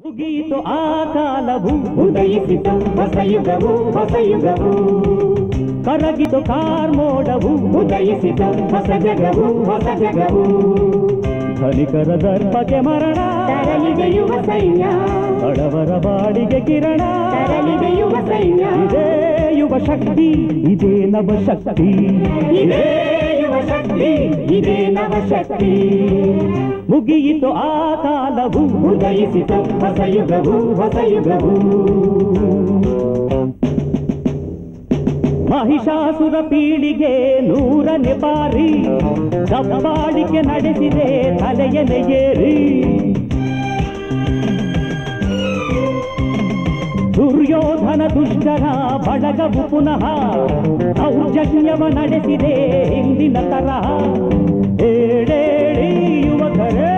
ಮುಗಿಯಿತು ಆ ಕಾಲವು ಉದಯಿಸಿತು ಹೊಸ ಯುಗವು ಹೊಸ ಯುಗವು ಕರಗಿತು ಕಾರ್ಮೋಡವು ಉದಯಿಸಿತು ಹೊಸ ಜಗವು ಹೊಸ ಜಗವು ಧನಿಕರ ದರ್ಪಕ್ಕೆ ಮರಣ ತರಲಿದೆ ಯುವ ಸೈನ್ಯ ಬಡವರ ಬಾಡಿಗೆ ಕಿರಣ ತರಲಿದೆ ಯುವ ಸೈನ್ಯ ಇದೇ ಯುವ ಶಕ್ತಿ ಇದೇ ನವ ಶಕ್ತಿ ಇದೇ ಯುವ ಶಕ್ತಿ ಇದೇ ನವ ಶಕ್ತಿ ಮುಗಿಯಿತು ಆ ಕಾಲವು ಉದಯಿಸಿತು ಹೊಸ ಯುಗವು ಹೊಸ ಯುಗವು ಮಹಿಷಾಸುರ ಪೀಳಿಗೆ ನೂರನೆ ಬಾರಿ ದಬ್ಬಾಳಿಕೆ ನಡೆಸಿದೆ ತಲೆಯನೆ ಏರಿ ದುರ್ಯೋಧನ ದುಷ್ಟರ ಬಡಗವು ಪುನಃ ದೌರ್ಜನ್ಯವ ನಡೆಸಿದೆ ಹಿಂದಿನ ತರಹ ಏಳೇಳಿ ಯುವಕರೇ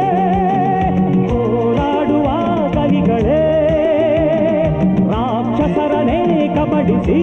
ಹೋರಾಡುವ ಕವಿಗಳೇ ರಾಕ್ಷಸರನೇ ಕಬಡಿಸಿ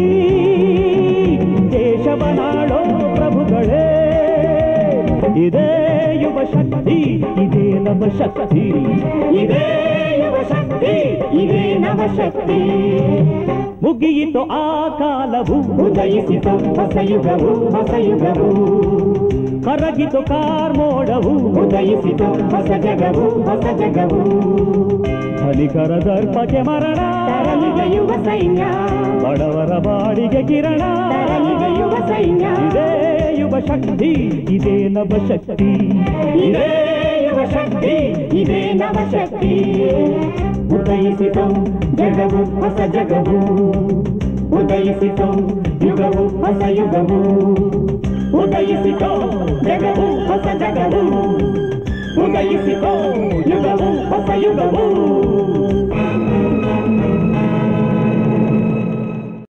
ದೇಶವನಾಳೋ ಪ್ರಭುಗಳೇ ಇದೇ ಯುವ ಶಕ್ತಿ ಇದೇ ನವ ಶಕ್ತಿ ಇದೇ ಯುವ ಶಕ್ತಿ ಇದೇ ನವ ಶಕ್ತಿ ಮುಗಿಯಿತು ಆ ಕಾಲವು ಉದಯಿಸಿತು ಹೊಸ ಯುಗವು ಹೊಸ ಯುಗವು ಕರಗಿತು ಕಾರ್ಮೋಡವು ಉದಯಿಸಿತು ಹೊಸ ಜಗವು ಹೊಸ ಜಗವು ಧನಿಕರ ದರ್ಪಕ್ಕೆ ಮರಣ ತರಲಿದೆ ಯುವ ಸೈನ್ಯ ಬಡವರ ಬಾಡಿಗೆ ಕಿರಣ ತರಲಿದೆ ಯುವ ಸೈನ್ಯ ಇದೇ ಯುವ ಶಕ್ತಿ ಇದೇ ನವ ಶಕ್ತಿ ಇದೇ ಯುವ ಶಕ್ತಿ ಇದೇ ನವ ಶಕ್ತಿ ಉದಯಿಸಿತು ಜಗವು ಹೊಸ ಜಗವು ಉದಯಿಸಿತು ಯುಗವು ಹೊಸ ಯುಗವು ಉದಯಿಸಿತು ಜಗವು ಹೊಸ ಜಗವು ಉದಯಿಸಿತು ಯುಗವು ಹೊಸ ಯುಗವು